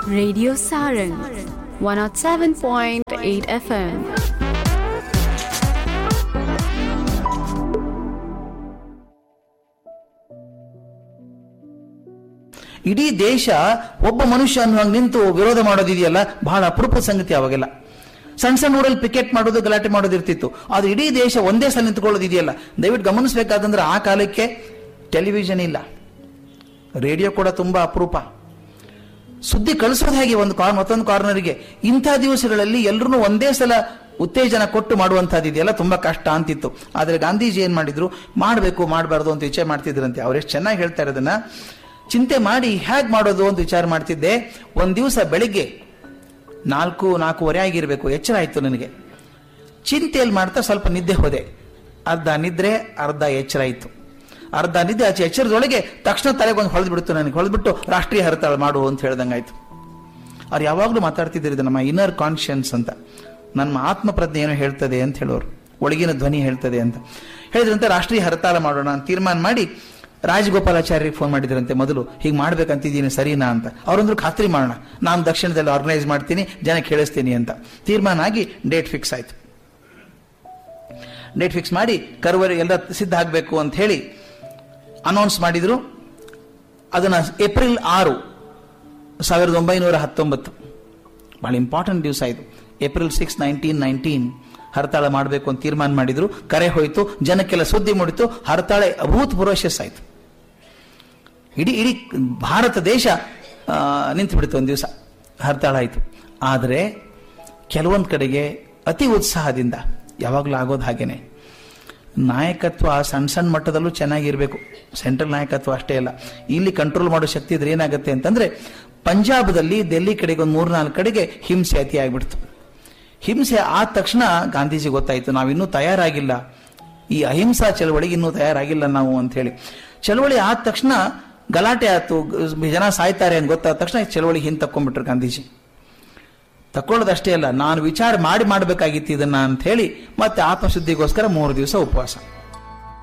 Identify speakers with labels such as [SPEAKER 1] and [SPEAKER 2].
[SPEAKER 1] Radio Saran 107.8 FM.
[SPEAKER 2] ಇಡೀ ದೇಶ ಒಬ್ಬ ಮನುಷ್ಯ ಅನ್ನುವಾಗ ನಿಂತು ವಿರೋಧ ಮಾಡೋದಿದೆಯಲ್ಲ ಬಹಳ ಅಪರೂಪದ ಸಂಗತಿ ಅವಾಗೆಲ್ಲ ಸಣ್ಣ ಸಣ್ಣ ಊರಲ್ಲಿ ಪಿಕೆಟ್ ಮಾಡೋದು ಗಲಾಟೆ ಮಾಡೋದು ಇರ್ತಿತ್ತು ಆದ್ರೆ ಇಡೀ ದೇಶ ಒಂದೇ ಸಲ ನಿಂತ್ಕೊಳ್ಳೋದು ಇದೆಯಲ್ಲ ದಯವಿಟ್ಟು ಗಮನಿಸಬೇಕಾದಂದ್ರೆ ಆ ಕಾಲಕ್ಕೆ ಟೆಲಿವಿಷನ್ ಇಲ್ಲ ರೇಡಿಯೋ ಕೂಡ ತುಂಬಾ ಅಪರೂಪ ಸುದ್ದಿ ಕಳಿಸೋದು ಹೇಗೆ ಒಂದು ಕಾರ್ ಮತ್ತೊಂದು ಕಾರ್ನರ್ಗೆ ಇಂಥ ದಿವಸಗಳಲ್ಲಿ ಎಲ್ಲರೂ ಒಂದೇ ಸಲ ಉತ್ತೇಜನ ಕೊಟ್ಟು ಮಾಡುವಂಥದ್ದು ಇದೆಯಲ್ಲ ತುಂಬಾ ಕಷ್ಟ ಅಂತಿತ್ತು ಆದ್ರೆ ಗಾಂಧೀಜಿ ಏನ್ ಮಾಡಿದ್ರು ಮಾಡಬೇಕು ಮಾಡಬಾರ್ದು ಅಂತ ವಿಚಾರ ಮಾಡ್ತಿದ್ರಂತೆ ಅವ್ರು ಎಷ್ಟು ಚೆನ್ನಾಗಿ ಹೇಳ್ತಾ ಇರೋದನ್ನ ಚಿಂತೆ ಮಾಡಿ ಹೇಗ್ ಮಾಡೋದು ಅಂತ ವಿಚಾರ ಮಾಡ್ತಿದ್ದೆ ಒಂದ್ ದಿವಸ ಬೆಳಿಗ್ಗೆ ನಾಲ್ಕು ನಾಲ್ಕೂವರೆ ಆಗಿರ್ಬೇಕು ಎಚ್ಚರ ಆಯ್ತು ನನಗೆ ಚಿಂತೆಯಲ್ಲಿ ಮಾಡ್ತಾ ಸ್ವಲ್ಪ ನಿದ್ದೆ ಹೋದೆ ಅರ್ಧ ನಿದ್ರೆ ಅರ್ಧ ಎಚ್ಚರ ಆಯ್ತು ಅರ್ಧ ನಿದ್ದೆ ಆಚೆ ಎಚ್ಚರದೊಳಗೆ ತಕ್ಷಣ ತಲೆಗೆ ಒಂದು ಹೊಳೆದು ಬಿಡ್ತು ನನಗೆ ಹೊಳೆದ್ಬಿಟ್ಟು ರಾಷ್ಟ್ರೀಯ ಹರತಾಳ ಮಾಡು ಅಂತ ಹೇಳ್ದಂಗಾಯ್ತು ಅವ್ರು ಯಾವಾಗಲೂ ಮಾತಾಡ್ತಿದ್ರು ಇದು ನಮ್ಮ ಇನ್ನರ್ ಕಾನ್ಶಿಯನ್ಸ್ ಅಂತ ನಮ್ಮ ಆತ್ಮ ಪ್ರಜ್ಞೆ ಏನೋ ಹೇಳ್ತದೆ ಅಂತ ಹೇಳೋರು ಒಳಗಿನ ಧ್ವನಿ ಹೇಳ್ತದೆ ಅಂತ ಹೇಳಿದ್ರಂತೆ ರಾಷ್ಟ್ರೀಯ ಹರತಾಳ ಮಾಡೋಣ ಅಂತ ತೀರ್ಮಾನ ಮಾಡಿ ರಾಜಗೋಪಾಲಾಚಾರ್ಯರಿಗೆ ಫೋನ್ ಮಾಡಿದ್ರಂತೆ ಮೊದಲು ಹೀಗೆ ಮಾಡ್ಬೇಕಂತಿದ್ದೀನಿ ಸರಿನಾ ಅಂತ ಅವರಂದ್ರು ಖಾತ್ರಿ ಮಾಡೋಣ ನಾನು ದಕ್ಷಿಣದಲ್ಲಿ ಆರ್ಗನೈಸ್ ಮಾಡ್ತೀನಿ ಜನ ಕೇಳಿಸ್ತೀನಿ ಅಂತ ತೀರ್ಮಾನ ಆಗಿ ಡೇಟ್ ಫಿಕ್ಸ್ ಆಯ್ತು ಡೇಟ್ ಫಿಕ್ಸ್ ಮಾಡಿ ಕರುವರೆ ಎಲ್ಲ ಸಿದ್ಧ ಆಗಬೇಕು ಅಂತ ಹೇಳಿ ಅನೌನ್ಸ್ ಮಾಡಿದ್ರು ಅದನ್ನ ಏಪ್ರಿಲ್ ಆರು ಸಾವಿರದ ಒಂಬೈನೂರ ಹತ್ತೊಂಬತ್ತು ಬಹಳ ಇಂಪಾರ್ಟೆಂಟ್ ದಿವಸ ಇದು ಏಪ್ರಿಲ್ ಸಿಕ್ಸ್ ನೈನ್ಟೀನ್ ನೈನ್ಟೀನ್ ಹರತಾಳ ಮಾಡಬೇಕು ಅಂತ ತೀರ್ಮಾನ ಮಾಡಿದ್ರು ಕರೆ ಹೋಯಿತು ಜನಕ್ಕೆಲ್ಲ ಸುದ್ದಿ ಮೂಡಿತು ಹರತಾಳೆ ಅಭೂತಪೂರ್ವ ಯಶಸ್ಸಾಯ್ತು ಇಡೀ ಇಡೀ ಭಾರತ ದೇಶ ಆ, ನಿಂತು ಬಿಡ್ತು ಒಂದು ದಿವಸ ಹರತಾಳ ಆಯಿತು ಆದರೆ ಕೆಲವೊಂದು ಕಡೆಗೆ ಅತಿ ಉತ್ಸಾಹದಿಂದ ಯಾವಾಗಲೂ ಆಗೋದು ಹಾಗೇನೆ ನಾಯಕತ್ವ ಸಣ್ಣ ಸಣ್ಣ ಮಟ್ಟದಲ್ಲೂ ಚೆನ್ನಾಗಿರ್ಬೇಕು ಸೆಂಟ್ರಲ್ ನಾಯಕತ್ವ ಅಷ್ಟೇ ಅಲ್ಲ ಇಲ್ಲಿ ಕಂಟ್ರೋಲ್ ಮಾಡೋ ಶಕ್ತಿ ಇದ್ರೆ ಏನಾಗುತ್ತೆ ಅಂತಂದ್ರೆ ಪಂಜಾಬದಲ್ಲಿ ಡೆಲ್ಲಿ ಕಡೆಗೆ ಒಂದು ಮೂರ್ನಾಲ್ಕು ಕಡೆಗೆ ಹಿಂಸೆ ಅತಿ ಆಗ್ಬಿಡ್ತು ಹಿಂಸೆ ಆದ ತಕ್ಷಣ ಗಾಂಧೀಜಿ ಗೊತ್ತಾಯ್ತು ನಾವಿನ್ನೂ ತಯಾರಾಗಿಲ್ಲ ಈ ಅಹಿಂಸಾ ಚಳವಳಿಗೆ ಇನ್ನೂ ತಯಾರಾಗಿಲ್ಲ ನಾವು ಅಂತ ಹೇಳಿ ಚಳವಳಿ ಆದ ತಕ್ಷಣ ಗಲಾಟೆ ಆಯ್ತು ಗ- ಜನ ಸಾಯ್ತಾರೆ ಅಂತ ಗೊತ್ತಾದ ತಕ್ಷಣ ಚಳವಳಿ ಹಿಂದೆ ತಕ್ಕೊಂಡ್ಬಿಟ್ರು ಗಾಂಧೀಜಿ ತಕೊಳ್ಳೋದಷ್ಟೇ ಅಲ್ಲ ನಾನು ವಿಚಾರ ಮಾಡಿ ಮಾಡಬೇಕಾಗಿತ್ತು ಇದನ್ನ ಅಂತ ಹೇಳಿ ಮತ್ತೆ ಆತ್ಮಶುದ್ಧಿಗೋಸ್ಕರ ಮೂರು ದಿವಸ ಉಪವಾಸ